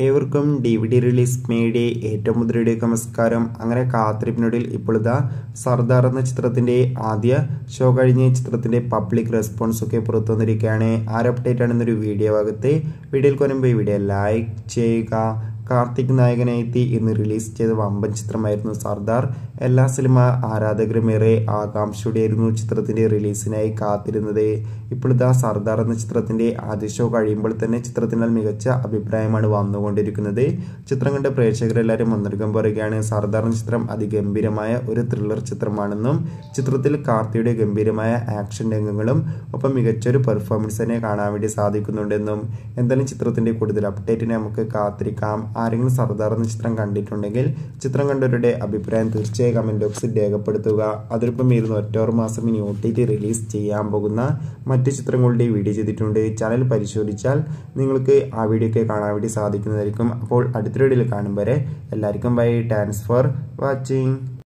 ഏവർക്കും D V D release മേയുടെ ഏറ്റവും മുതലയുടെ നമസ്കാരം അങ്ങനെ കാത്തിരിപ്പിനൊടിയിൽ ഇപ്പോൾ ഇതാ സർദാർ എന്ന ചിത്രത്തിന്റെ ആദ്യ ഷോ കഴിഞ്ഞ് ചിത്രത്തിന്റെ പബ്ലിക് റെസ്പോൺസ് ഒക്കെ പുറത്തു വന്നിരിക്കുകയാണ് ആര് അപ്ഡേറ്റ് ആണെന്നൊരു വീഡിയോ ഭാഗത്ത് വീഡിയോയിൽ കൊനുമ്പോൾ ഈ വീഡിയോ ലൈക്ക് ചെയ്യുക കാർത്തിക് നായകനെത്തി ഇന്ന് റിലീസ് ചെയ്ത വമ്പൻ ചിത്രമായിരുന്നു സർദാർ എല്ലാ സിനിമ ആരാധകരും ഏറെ ആകാംക്ഷയോടെയായിരുന്നു ചിത്രത്തിന്റെ റിലീസിനായി കാത്തിരുന്നത് ഇപ്പോൾ ഇതാ സർദാർ എന്ന ചിത്രത്തിന്റെ ആദ്യ ഷോ കഴിയുമ്പോൾ തന്നെ ചിത്രത്തിനാൽ മികച്ച അഭിപ്രായമാണ് വന്നുകൊണ്ടിരിക്കുന്നത് ചിത്രം കണ്ട പ്രേക്ഷകരെല്ലാവരും ഒന്നടങ്കം പറയുകയാണ് സർദാർ എന്ന ചിത്രം അതിഗംഭീരമായ ഒരു ത്രില്ലർ ചിത്രമാണെന്നും ചിത്രത്തിൽ കാർത്തിയുടെ ഗംഭീരമായ ആക്ഷൻ രംഗങ്ങളും ഒപ്പം മികച്ചൊരു പെർഫോമൻസ് തന്നെ കാണാൻ വേണ്ടി സാധിക്കുന്നുണ്ടെന്നും എന്തായാലും ചിത്രത്തിന്റെ കൂടുതൽ അപ്ഡേറ്റിനെ നമുക്ക് കാത്തിരിക്കാം ആരെങ്കിലും സർദാർ എന്ന ചിത്രം കണ്ടിട്ടുണ്ടെങ്കിൽ ചിത്രം കണ്ടവരുടെ അഭിപ്രായം തീർച്ചയായും കമന്റ് ബോക്സിൽ രേഖപ്പെടുത്തുക അതിനൊപ്പം ഇരുന്ന് ഒറ്റോറ് മാസം ഇനി ഒ ടി ടി റിലീസ് ചെയ്യാൻ പോകുന്ന മറ്റ് ചിത്രങ്ങളുടെ വീഡിയോ ചെയ്തിട്ടുണ്ട് ചാനൽ പരിശോധിച്ചാൽ നിങ്ങൾക്ക് ആ വീഡിയോ ഒക്കെ കാണാൻ വേണ്ടി സാധിക്കുന്നതായിരിക്കും അപ്പോൾ അടുത്ത വീഡിയോയിൽ കാണും വരെ എല്ലാവർക്കും ബൈ താങ്ക്സ് ഫോർ വാച്ചിങ്